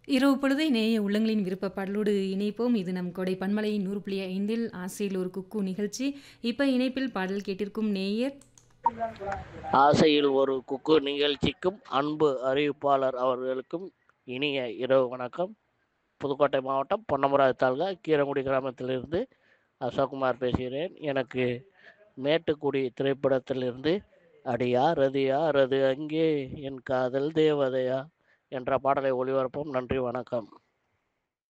இரவு பொழுதை நேய உள்ளங்களின் விருப்ப பாடலோடு இணைப்போம் இது நம் கொடை பன்மலை நூறு புள்ளி ஐந்தில் ஆசையில் ஒரு குக்கு நிகழ்ச்சி இப்போ இணைப்பில் பாடல் கேட்டிருக்கும் நேயர் ஆசையில் ஒரு குக்கு நிகழ்ச்சிக்கும் அன்பு அறிவிப்பாளர் அவர்களுக்கும் இனிய இரவு வணக்கம் புதுக்கோட்டை மாவட்டம் பொன்னமராவதி தாலுகா கீரங்குடி கிராமத்திலிருந்து அசோக்குமார் பேசுகிறேன் எனக்கு மேட்டுக்குடி திரைப்படத்திலிருந்து அடியா ரதியா ரது அங்கே என் காதல் தேவதையா என்ற பாடலை ஒளிபரப்போம் நன்றி வணக்கம்